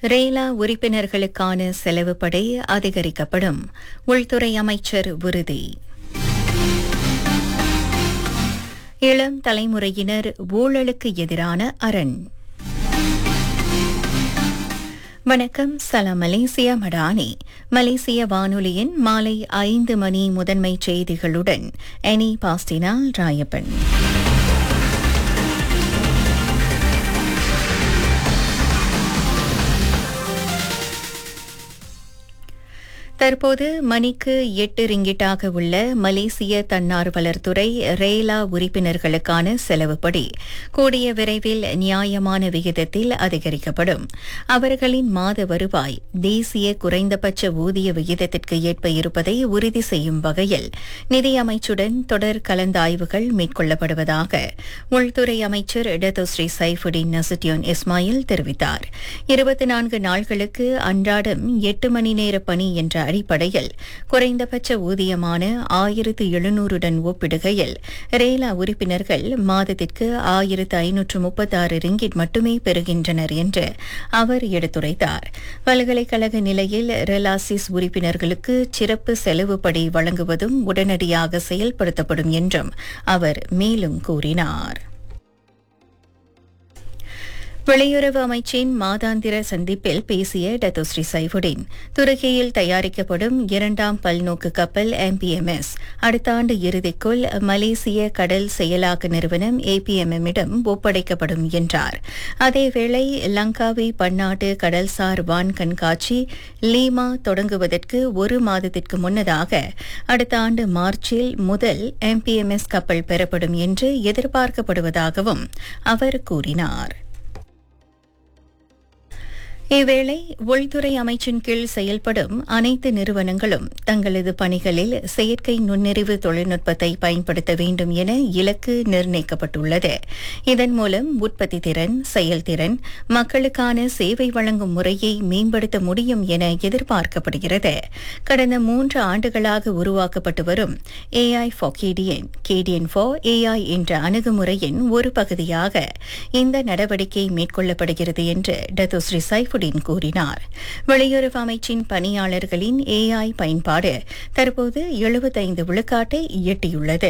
ரேலா உறுப்பினர்களுக்கான செலவுப்படை அதிகரிக்கப்படும் உள்துறை அமைச்சர் உறுதி இளம் தலைமுறையினர் ஊழலுக்கு எதிரான அரண் வணக்கம் சலாம் மலேசியா மடானி மலேசிய வானொலியின் மாலை ஐந்து மணி முதன்மை செய்திகளுடன் எனி பாஸ்டினால் ராயப்பன் தற்போது மணிக்கு எட்டு ரிங்கிட்டாக உள்ள மலேசிய தன்னார்வலர் துறை ரேலா உறுப்பினர்களுக்கான செலவுப்படி கூடிய விரைவில் நியாயமான விகிதத்தில் அதிகரிக்கப்படும் அவர்களின் மாத வருவாய் தேசிய குறைந்தபட்ச ஊதிய விகிதத்திற்கு ஏற்ப இருப்பதை உறுதி செய்யும் வகையில் நிதியமைச்சுடன் தொடர் கலந்தாய்வுகள் மேற்கொள்ளப்படுவதாக உள்துறை அமைச்சர் டத்தோஸ்ரீ சைஃபுடின் நசுட்டியோன் இஸ்மாயில் தெரிவித்தார் இருபத்தி நான்கு நாள்களுக்கு அன்றாடம் எட்டு மணி நேர பணி என்ற அடிப்படையில் குறைந்தபட்ச ஊதியமான ஆயிரத்து எழுநூறுடன் ஒப்பிடுகையில் ரேலா உறுப்பினர்கள் மாதத்திற்கு ஆயிரத்து ஐநூற்று முப்பத்தாறு ரிங்கிட் மட்டுமே பெறுகின்றனர் என்று அவர் எடுத்துரைத்தார் பல்கலைக்கழக நிலையில் ரெலாசிஸ் உறுப்பினர்களுக்கு சிறப்பு செலவுப்படி வழங்குவதும் உடனடியாக செயல்படுத்தப்படும் என்றும் அவர் மேலும் கூறினார் வெளியுறவு அமைச்சின் மாதாந்திர சந்திப்பில் பேசிய டத்தோஸ்ரீ சைஃபுடின் துருக்கியில் தயாரிக்கப்படும் இரண்டாம் பல்நோக்கு கப்பல் எம்பிஎம்எஸ் அடுத்த ஆண்டு இறுதிக்குள் மலேசிய கடல் செயலாக்க நிறுவனம் ஏபிஎம்எம்மிடம் ஒப்படைக்கப்படும் என்றார் அதேவேளை லங்காவி பன்னாட்டு கடல்சார் வான் கண்காட்சி லீமா தொடங்குவதற்கு ஒரு மாதத்திற்கு முன்னதாக அடுத்த ஆண்டு மார்ச்சில் முதல் எம்பிஎம்எஸ் கப்பல் பெறப்படும் என்று எதிர்பார்க்கப்படுவதாகவும் அவர் கூறினார் இவ்வேளை உள்துறை அமைச்சின் கீழ் செயல்படும் அனைத்து நிறுவனங்களும் தங்களது பணிகளில் செயற்கை நுண்ணறிவு தொழில்நுட்பத்தை பயன்படுத்த வேண்டும் என இலக்கு நிர்ணயிக்கப்பட்டுள்ளது இதன் மூலம் உற்பத்தி திறன் செயல்திறன் மக்களுக்கான சேவை வழங்கும் முறையை மேம்படுத்த முடியும் என எதிர்பார்க்கப்படுகிறது கடந்த மூன்று ஆண்டுகளாக உருவாக்கப்பட்டு வரும் ஏஐ ஃபார் கேடியன் கேடியன் ஃபார் ஏஐ என்ற அணுகுமுறையின் ஒரு பகுதியாக இந்த நடவடிக்கை மேற்கொள்ளப்படுகிறது என்று டத்தோஸ்ரீ சைஃப் சைஃபுடின் கூறினார் வெளியுறவு அமைச்சின் பணியாளர்களின் ஏஐ பயன்பாடு தற்போது எழுபத்தைந்து விழுக்காட்டை எட்டியுள்ளது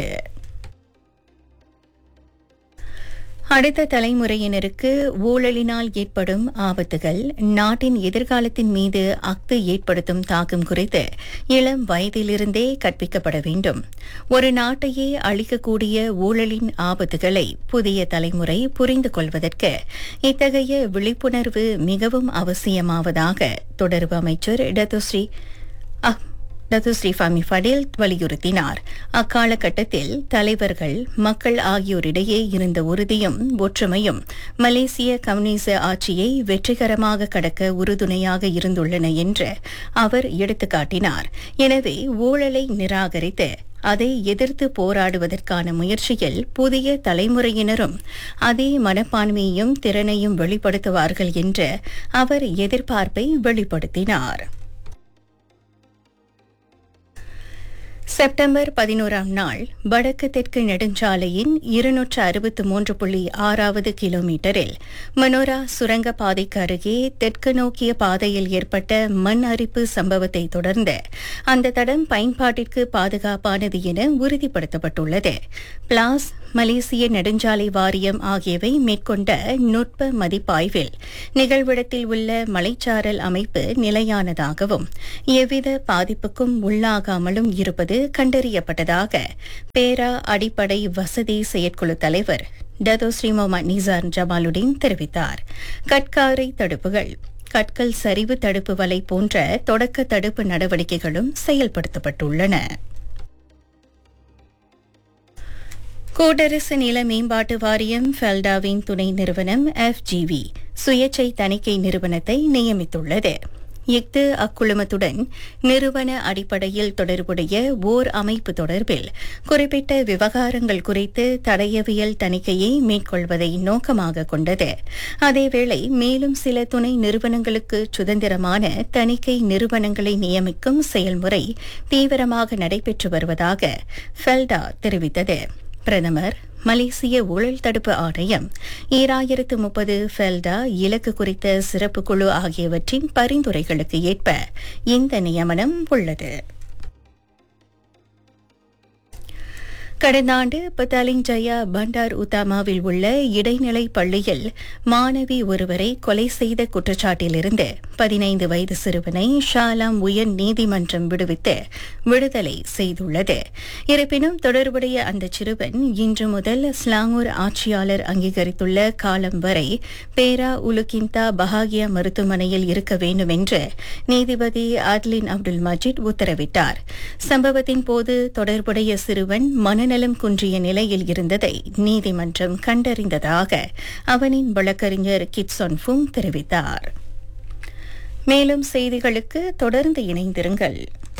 அடுத்த தலைமுறையினருக்கு ஊழலினால் ஏற்படும் ஆபத்துகள் நாட்டின் எதிர்காலத்தின் மீது அக்து ஏற்படுத்தும் தாக்கம் குறித்து இளம் வயதிலிருந்தே கற்பிக்கப்பட வேண்டும் ஒரு நாட்டையே அளிக்கக்கூடிய ஊழலின் ஆபத்துகளை புதிய தலைமுறை புரிந்து கொள்வதற்கு இத்தகைய விழிப்புணர்வு மிகவும் அவசியமாவதாக தொடர்பு அமைச்சர் டத்துஸ்ரீ டத்துஸ்ரீ ஃபமி ஃபடேல் வலியுறுத்தினார் அக்காலகட்டத்தில் தலைவர்கள் மக்கள் ஆகியோரிடையே இருந்த உறுதியும் ஒற்றுமையும் மலேசிய கம்யூனிச ஆட்சியை வெற்றிகரமாக கடக்க உறுதுணையாக இருந்துள்ளன என்று அவர் எடுத்துக்காட்டினார் எனவே ஊழலை நிராகரித்து அதை எதிர்த்து போராடுவதற்கான முயற்சியில் புதிய தலைமுறையினரும் அதே மனப்பான்மையையும் திறனையும் வெளிப்படுத்துவார்கள் என்று அவர் எதிர்பார்ப்பை வெளிப்படுத்தினார் செப்டம்பர் பதினோராம் நாள் வடக்கு தெற்கு நெடுஞ்சாலையின் இருநூற்று அறுபத்து மூன்று புள்ளி ஆறாவது கிலோமீட்டரில் மனோரா சுரங்க பாதைக்கு அருகே தெற்கு நோக்கிய பாதையில் ஏற்பட்ட மண் அரிப்பு சம்பவத்தை தொடர்ந்து அந்த தடம் பயன்பாட்டிற்கு பாதுகாப்பானது என உறுதிப்படுத்தப்பட்டுள்ளது பிளாஸ் மலேசிய நெடுஞ்சாலை வாரியம் ஆகியவை மேற்கொண்ட நுட்ப மதிப்பாய்வில் நிகழ்விடத்தில் உள்ள மலைச்சாரல் அமைப்பு நிலையானதாகவும் எவ்வித பாதிப்புக்கும் உள்ளாகாமலும் இருப்பது கண்டறியப்பட்டதாக பேரா அடிப்படை வசதி செயற்குழு தலைவர் டதோ ஸ்ரீமோமா நிசார் ஜமாலுடீன் தெரிவித்தார் கட்காரை தடுப்புகள் கற்கள் சரிவு தடுப்பு வலை போன்ற தொடக்க தடுப்பு நடவடிக்கைகளும் செயல்படுத்தப்பட்டுள்ளன கூட்டரசு நில மேம்பாட்டு வாரியம் ஃபெல்டாவின் துணை நிறுவனம் எஃப்ஜிவி சுயேச்சை தணிக்கை நிறுவனத்தை நியமித்துள்ளது இஃது அக்குழுமத்துடன் நிறுவன அடிப்படையில் தொடர்புடைய ஓர் அமைப்பு தொடர்பில் குறிப்பிட்ட விவகாரங்கள் குறித்து தடயவியல் தணிக்கையை மேற்கொள்வதை நோக்கமாக கொண்டது அதேவேளை மேலும் சில துணை நிறுவனங்களுக்கு சுதந்திரமான தணிக்கை நிறுவனங்களை நியமிக்கும் செயல்முறை தீவிரமாக நடைபெற்று வருவதாக ஃபெல்டா தெரிவித்தது பிரதமர் மலேசிய ஊழல் தடுப்பு ஆணையம் ஈராயிரத்து முப்பது ஃபெல்டா இலக்கு குறித்த சிறப்பு குழு ஆகியவற்றின் பரிந்துரைகளுக்கு ஏற்ப இந்த நியமனம் உள்ளது கடந்த ஆண்டு பத்தாலிங் ஜயா பண்டார் உத்தாமாவில் உள்ள இடைநிலை பள்ளியில் மாணவி ஒருவரை கொலை செய்த குற்றச்சாட்டிலிருந்து பதினைந்து வயது சிறுவனை ஷாலாம் உயர் நீதிமன்றம் விடுவித்து விடுதலை செய்துள்ளது இருப்பினும் தொடர்புடைய அந்த சிறுவன் இன்று முதல் ஸ்லாங்கூர் ஆட்சியாளர் அங்கீகரித்துள்ள காலம் வரை பேரா உலுகிந்தா பஹாகியா மருத்துவமனையில் இருக்க வேண்டும் என்று நீதிபதி ஆட்லின் அப்துல் மஜித் உத்தரவிட்டார் சம்பவத்தின் போது தொடர்புடைய சிறுவன் மனநலம் குன்றிய நிலையில் இருந்ததை நீதிமன்றம் கண்டறிந்ததாக அவனின் வழக்கறிஞர் கிட்சொன் ஃபுங் தெரிவித்தார் மேலும் செய்திகளுக்கு தொடர்ந்து இணைந்திருங்கள்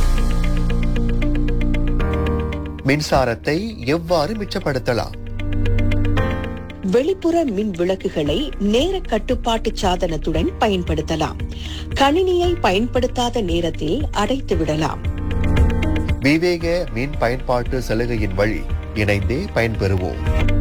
மின்சாரத்தை எவ்வாறு மிச்சப்படுத்தலாம் வெளிப்புற மின் விளக்குகளை நேர கட்டுப்பாட்டு சாதனத்துடன் பயன்படுத்தலாம் கணினியை பயன்படுத்தாத நேரத்தில் அடைத்து விடலாம் விவேக மின் பயன்பாட்டு சலுகையின் வழி இணைந்தே பயன்பெறுவோம்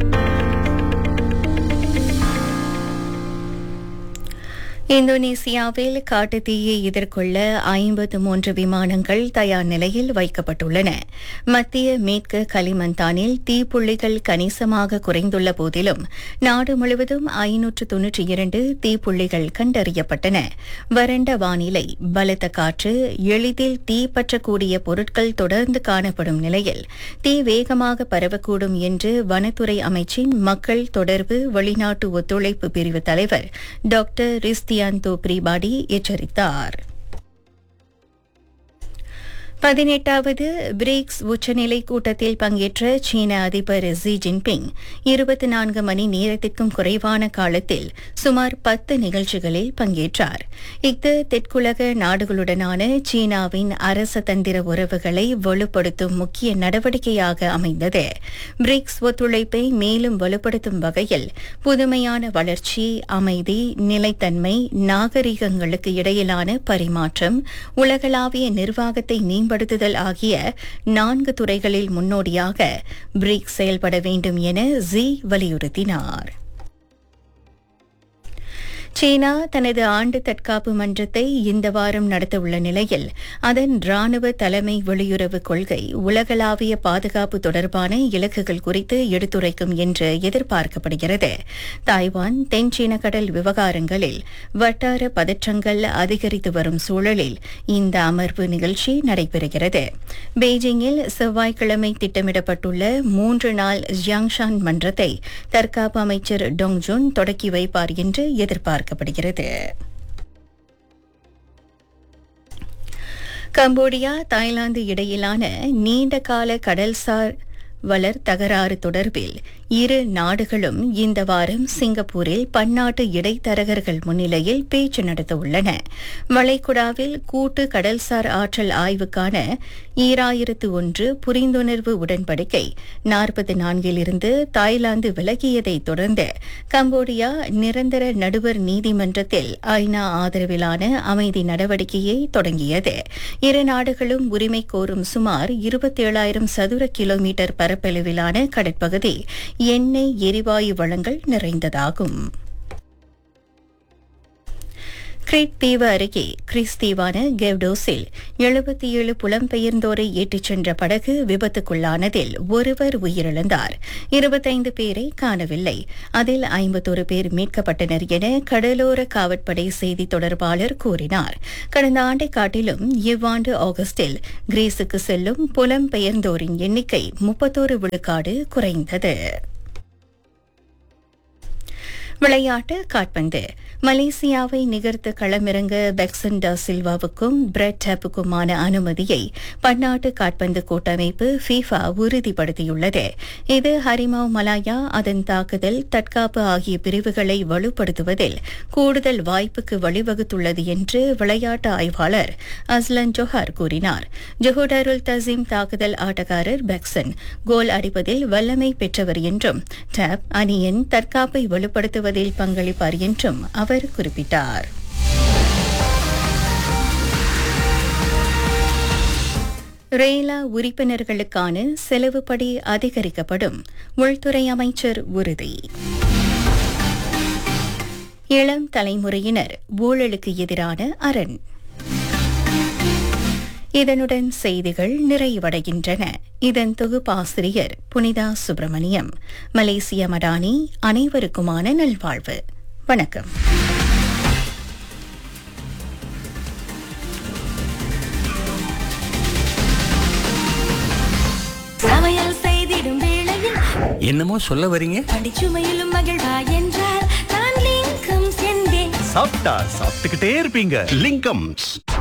இந்தோனேசியாவில் காட்டுத்தீயை எதிர்கொள்ள ஐம்பத்து மூன்று விமானங்கள் தயார் நிலையில் வைக்கப்பட்டுள்ளன மத்திய மேற்கு களிமந்தானில் தீப்புள்ளிகள் கணிசமாக குறைந்துள்ள போதிலும் நாடு முழுவதும் ஐநூற்று தொன்னூற்றி இரண்டு தீப்புள்ளிகள் கண்டறியப்பட்டன வறண்ட வானிலை பலத்த காற்று எளிதில் தீ பற்றக்கூடிய பொருட்கள் தொடர்ந்து காணப்படும் நிலையில் தீ வேகமாக பரவக்கூடும் என்று வனத்துறை அமைச்சின் மக்கள் தொடர்பு வெளிநாட்டு ஒத்துழைப்பு பிரிவு தலைவர் டாக்டர் ரிஸ்தியாந்தோ பிரிபாடி எச்சரித்தார் பதினெட்டாவது பிரிக்ஸ் உச்சநிலை கூட்டத்தில் பங்கேற்ற சீன அதிபர் ஜி ஜின்பிங் இருபத்தி நான்கு மணி நேரத்திற்கும் குறைவான காலத்தில் சுமார் பத்து நிகழ்ச்சிகளில் பங்கேற்றார் இஃது தெற்குலக நாடுகளுடனான சீனாவின் அரச தந்திர உறவுகளை வலுப்படுத்தும் முக்கிய நடவடிக்கையாக அமைந்தது பிரிக்ஸ் ஒத்துழைப்பை மேலும் வலுப்படுத்தும் வகையில் புதுமையான வளர்ச்சி அமைதி நிலைத்தன்மை நாகரிகங்களுக்கு இடையிலான பரிமாற்றம் உலகளாவிய நிர்வாகத்தை மேம்படுத்துதல் ஆகிய நான்கு துறைகளில் முன்னோடியாக பிரிக்ஸ் செயல்பட வேண்டும் என ஜி வலியுறுத்தினார் சீனா தனது ஆண்டு தற்காப்பு மன்றத்தை இந்த வாரம் நடத்தவுள்ள நிலையில் அதன் ராணுவ தலைமை வெளியுறவு கொள்கை உலகளாவிய பாதுகாப்பு தொடர்பான இலக்குகள் குறித்து எடுத்துரைக்கும் என்று எதிர்பார்க்கப்படுகிறது தாய்வான் தென் சீன கடல் விவகாரங்களில் வட்டார பதற்றங்கள் அதிகரித்து வரும் சூழலில் இந்த அமர்வு நிகழ்ச்சி நடைபெறுகிறது பெய்ஜிங்கில் செவ்வாய்க்கிழமை திட்டமிடப்பட்டுள்ள மூன்று நாள் ஜியாங்ஷான் மன்றத்தை தற்காப்பு அமைச்சர் டொங்ஜுன் தொடக்கி வைப்பார் என்று எதிர்பார்க்கப்படுகிறது கம்போடியா தாய்லாந்து இடையிலான நீண்டகால கடல்சார் வளர் தகராறு தொடர்பில் இரு நாடுகளும் இந்த வாரம் சிங்கப்பூரில் பன்னாட்டு இடைத்தரகர்கள் முன்னிலையில் பேச்சு நடத்த உள்ளன வளைகுடாவில் கூட்டு கடல்சார் ஆற்றல் ஆய்வுக்கான ஈராயிரத்து ஒன்று புரிந்துணர்வு உடன்படிக்கை நாற்பத்தி நான்கிலிருந்து தாய்லாந்து விலகியதைத் தொடர்ந்து கம்போடியா நிரந்தர நடுவர் நீதிமன்றத்தில் ஐநா ஆதரவிலான அமைதி நடவடிக்கையை தொடங்கியது இரு நாடுகளும் உரிமை கோரும் சுமார் இருபத்தேழாயிரம் சதுர கிலோமீட்டர் பரப்பளவிலான கடற்பகுதி எண்ணெய் எரிவாயு வளங்கள் நிறைந்ததாகும் கிரீட் தீவு அருகே கிறிஸ் தீவான கெவ்டோஸில் எழுபத்தி ஏழு புலம்பெயர்ந்தோரை ஏற்றிச் சென்ற படகு விபத்துக்குள்ளானதில் ஒருவர் உயிரிழந்தார் இருபத்தைந்து பேரை காணவில்லை அதில் ஐம்பத்தொரு பேர் மீட்கப்பட்டனர் என கடலோர காவற்படை செய்தி தொடர்பாளர் கூறினார் கடந்த ஆண்டை காட்டிலும் இவ்வாண்டு ஆகஸ்டில் கிரீஸுக்கு செல்லும் புலம்பெயர்ந்தோரின் எண்ணிக்கை முப்பத்தோரு விழுக்காடு குறைந்தது விளையாட்டு காட்பந்து மலேசியாவை நிகர்த்த களமிறங்க பெக்சன் டா சில்வாவுக்கும் பிரெட் டேப்புக்குமான அனுமதியை பன்னாட்டு காட்பந்து கூட்டமைப்பு ஃபீஃபா உறுதிப்படுத்தியுள்ளது இது ஹரிமாவ் மலாயா அதன் தாக்குதல் தற்காப்பு ஆகிய பிரிவுகளை வலுப்படுத்துவதில் கூடுதல் வாய்ப்புக்கு வழிவகுத்துள்ளது என்று விளையாட்டு ஆய்வாளர் அஸ்லன் ஜொஹார் கூறினார் ஜொஹுடருல் தசீம் தாக்குதல் ஆட்டக்காரர் பெக்சன் கோல் அடிப்பதில் வல்லமை பெற்றவர் என்றும் டேப் அணியின் தற்காப்பை வலுப்படுத்துவதில் பங்களிப்பார் என்றும் அவர் குறிப்பிட்டார் ரேலா உறுப்பினர்களுக்கான செலவுப்படி அதிகரிக்கப்படும் உள்துறை அமைச்சர் உறுதி இளம் தலைமுறையினர் ஊழலுக்கு எதிரான அரண் இதனுடன் செய்திகள் நிறைவடைகின்றன இதன் தொகுப்பாசிரியர் புனிதா சுப்பிரமணியம் மலேசிய மடானி அனைவருக்குமான நல்வாழ்வு வணக்கம் சமையல் செய்திடும் வேளையில் என்னமோ சொல்ல வரீங்க படிச்சுமையிலும் மகிழ்வா என்றால் நான் லிங்கம் சென்றேன் சாப்பிட்டா சாப்பிட்டுக்கிட்டே இருப்பீங்க லிங்கம்ஸ்